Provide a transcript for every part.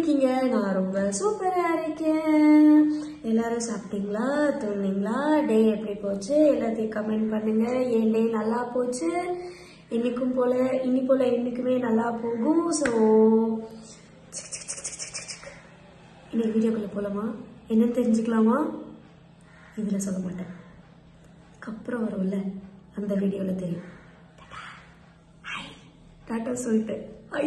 இருக்கீங்க நான் ரொம்ப சூப்பரா இருக்கேன் எல்லாரும் சாப்பிட்டீங்களா தூங்குனீங்களா டே எப்படி போச்சு எல்லாத்தையும் கமெண்ட் பண்ணுங்க என் டே நல்லா போச்சு இன்னைக்கும் போல இனி போல இன்னைக்குமே நல்லா போகும் ஸோ இன்னைக்கு வீடியோக்குள்ள போலாமா என்னன்னு தெரிஞ்சுக்கலாமா இதுல சொல்ல மாட்டேன் அப்புறம் வரும்ல அந்த வீடியோல தெரியும் டாட்டா சொல்லிட்டு ஐ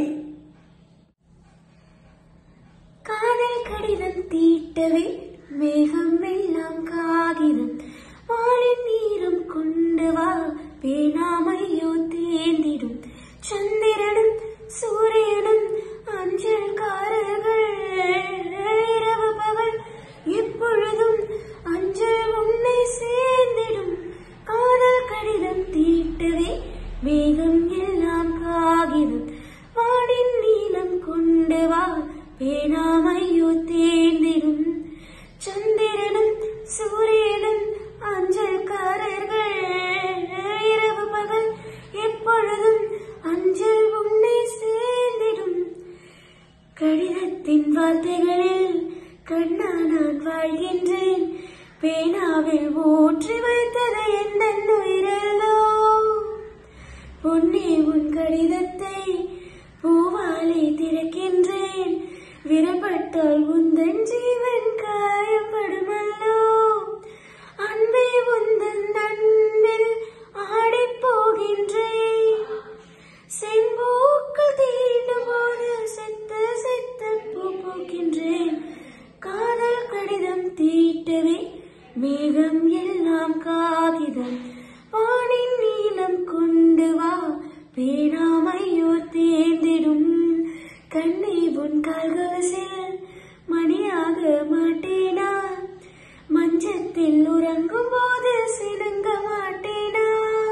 காதல் கடிதம் தீட்டவே மேகம் எல்லாம் காகிதம் வானின் நீரும் கொண்டு வா பேணாமையோ தேர்ந்திடும் சந்திரனும் சூரியனும் அஞ்சல்காரர்கள் இரவு பகல் எப்பொழுதும் அஞ்சல் உன்னை சேர்ந்திடும் காதல் கடிதம் தீட்டவே மேகம் எல்லாம் காகிதம் வானின் நீளம் கொண்டு வா பேணாமையோ தேர்ந்திடும் சந்திரனும் சூரியனும் அஞ்சல்காரர்கள் இரவு பகல் எப்பொழுதும் அஞ்சல் உன்னை சேர்ந்திடும் கடிதத்தின் வார்த்தைகளில் கண்ணா நான் வாழ்கின்றேன் பேனாவில் ஊற்றி வைத்தது எந்த உயிரல்லோ பொன்னே உன் கடிதத்தை பூவாலே திறக்கின்றேன் விரப்பட்டால் உந்தன் ஜீவன் காயப்படுமல்லோ அன்பே உந்தன் அன்பில் ஆடிப் போகின்றேன் செம்பூக்கள் தீண்டும் போது செத்த செத்த பூ பூக்கின்றேன் காதல் கடிதம் தீட்டவே மேகம் எல்லாம் காகிதம் வானின் நீளம் கொண்டு வா பேணாமையோ தேர்ந்திடும் கண்ணை உன் கால்கொலசில் மணியாக மாட்டேனா மஞ்சத்தில் உறங்கும் போது சினுங்க மாட்டேனா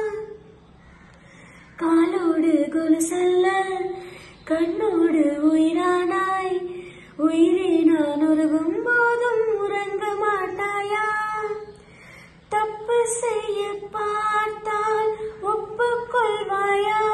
காலோடு கொலுசல்ல கண்ணோடு உயிரானாய் உயிரே நான் உருகும் போதும் உறங்க மாட்டாயா தப்பு செய்ய பார்த்தால் ஒப்புக்கொள்வாயா